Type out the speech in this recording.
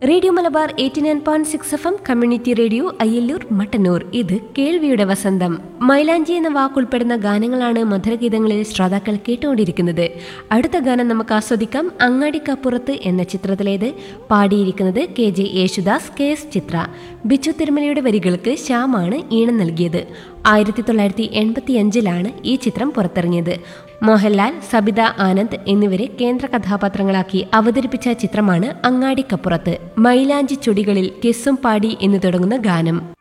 radio Malabar eighty nine point six F M community radio Ayyallur Mattannur ഇത് കേൾവിയുടെ വസന്തം മൈലാഞ്ചി എന്ന വാക്കുൾപ്പെടുന്ന ഗാനങ്ങളാണ് മധുരഗീതങ്ങളിൽ ശ്രോതാക്കൾ കേട്ടുകൊണ്ടിരിക്കുന്നത് അടുത്ത ഗാനം നമുക്ക് ആസ്വദിക്കാം അങ്ങാടിക്കപ്പുറത്ത് എന്ന ചിത്രത്തിലേത് പാടിയിരിക്കുന്നത് K J Yesudas K S Chithra Bichu തിരുമലയുടെ വരികൾക്ക് ശ്യാമാണ് ഈണം നൽകിയത് ആയിരത്തി തൊള്ളായിരത്തി എൺപത്തി അഞ്ചിലാണ് ഈ ചിത്രം പുറത്തിറങ്ങിയത് മോഹൻലാൽ സബിത ആനന്ദ് എന്നിവരെ കേന്ദ്ര കഥാപാത്രങ്ങളാക്കി അവതരിപ്പിച്ച ചിത്രമാണ് അങ്ങാടിക്കപ്പുറത്ത് മൈലാഞ്ചി ചുടികളിൽ കെസ്സും പാടി എന്ന് തുടങ്ങുന്ന ഗാനം